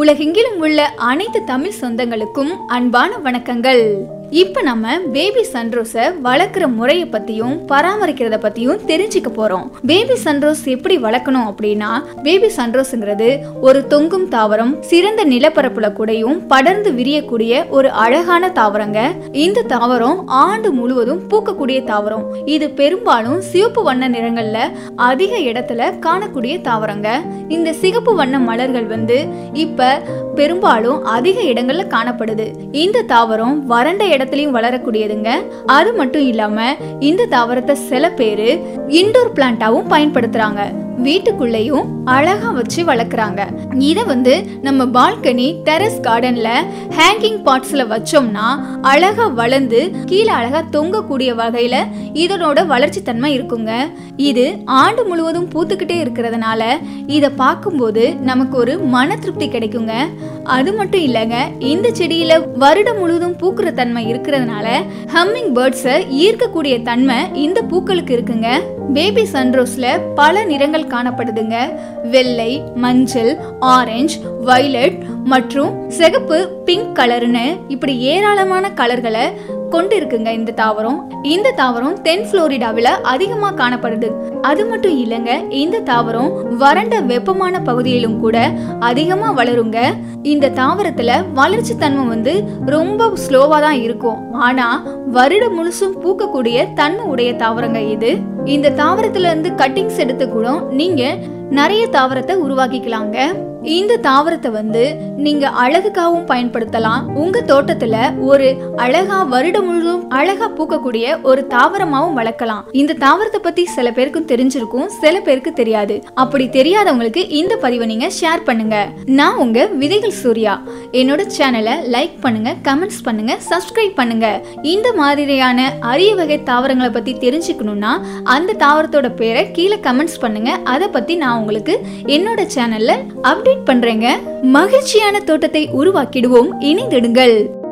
உலகெங்கிலும் உள்ள அனைத்து தமிழ் சொந்தங்களுக்கும் அன்பான வணக்கங்கள் இப்ப நம்ம பேபி சன்ரோஸ வளர்க்குற முறையை பத்தியும் பராமரிக்கிறத பத்தியும் தெரிஞ்சுக்க போறோம் பேபி சன்ரோஸ் எப்படி வளர்க்கணும் அப்படின்னா பேபி சன்ரோஸ்ங்கிறது ஒரு தொங்கும் தாவரம் சிறந்த நிலப்பரப்புல கூடயும் படர்ந்து விரியக்கூடிய ஒரு அழகான தாவரங்க இந்த தாவரம் ஆண்டு முழுவதும் பூக்கக்கூடிய தாவரம் இது பெரும்பாலும் சிவப்பு வண்ண நிறங்கள்ல அதிக இடத்துல காணக்கூடிய தாவரங்க இந்த சிகப்பு வண்ண மலர்கள் வந்து இப்ப பெரும்பாலும் அதிக இடங்கள்ல காணப்படுது இந்த தாவரம் வறண்ட இடத்துலயும் வளரக்கூடியதுங்க அது மட்டும் இல்லாம இந்த தாவரத்தை சில பேரு இன்டோர் பிளான்ட்டாவும் பயன்படுத்துறாங்க வீட்டுக்குள்ளேயும் அழகா வச்சு வளர்க்குறாங்க இதை வந்து நம்ம பால்கனி டெரஸ் கார்டன்ல ஹேங்கிங் பாட்ஸ்ல வச்சோம்னா அழகா வளர்ந்து கீழே அழகா தொங்கக்கூடிய வகையில இதனோட வளர்ச்சி தன்மை இருக்குங்க இது ஆண்டு முழுவதும் பூத்துக்கிட்டே இருக்கிறதுனால இதை பார்க்கும்போது நமக்கு ஒரு மன திருப்தி கிடைக்குங்க அது மட்டும் இல்லைங்க இந்த செடியில வருடம் முழுவதும் பூக்குற தன்மை இருக்கிறதுனால ஹம்மிங் பேர்ட்ஸை ஈர்க்கக்கூடிய தன்மை இந்த பூக்களுக்கு இருக்குங்க பேபி சன்ரோஸ்ல பல நிறங்கள் காணப்படுதுங்க வெள்ளை மஞ்சள் ஆரஞ்சு வயலட் மற்றும் சிகப்பு பிங்க் கலர்னு இப்படி ஏராளமான கலர்களை கொண்டு இருக்குங்க இந்த தாவரம் இந்த தாவரம் தென் புளோரிடாவில் அதிகமா காணப்படுது அது மட்டும் இல்லைங்க இந்த தாவரம் வறண்ட வெப்பமான பகுதியிலும் கூட அதிகமா வளருங்க இந்த தாவரத்துல வளர்ச்சி தன்மை வந்து ரொம்ப ஸ்லோவா தான் இருக்கும் ஆனா வருடம் முழுசும் பூக்கக்கூடிய தன்மை உடைய தாவரங்க இது இந்த தாவரத்துல இருந்து கட்டிங்ஸ் எடுத்து கூட நீங்க நிறைய தாவரத்தை உருவாக்கிக்கலாங்க இந்த தாவரத்தை வந்து நீங்க அழகுக்காகவும் பயன்படுத்தலாம் உங்க தோட்டத்துல ஒரு அழகா வருடம் முழுவதும் அழகா பூக்கக்கூடிய ஒரு தாவரமாவும் வளர்க்கலாம் இந்த தாவரத்தை பத்தி சில பேருக்கும் தெரிஞ்சிருக்கும் சில பேருக்கு தெரியாது அப்படி தெரியாதவங்களுக்கு இந்த பதிவை நீங்க ஷேர் பண்ணுங்க நான் உங்க விதைகள் சூர்யா என்னோட சேனலை லைக் பண்ணுங்க கமெண்ட்ஸ் பண்ணுங்க சப்ஸ்கிரைப் பண்ணுங்க இந்த மாதிரியான அரிய வகை தாவரங்களை பத்தி தெரிஞ்சுக்கணும்னா அந்த தாவரத்தோட பேரை கீழே கமெண்ட்ஸ் பண்ணுங்க அதை பத்தி நான் உங்களுக்கு என்னோட சேனல்ல அப்டேட் பண்றேங்க மகிழ்ச்சியான தோட்டத்தை உருவாக்கிடுவோம் இணைந்திடுங்கள்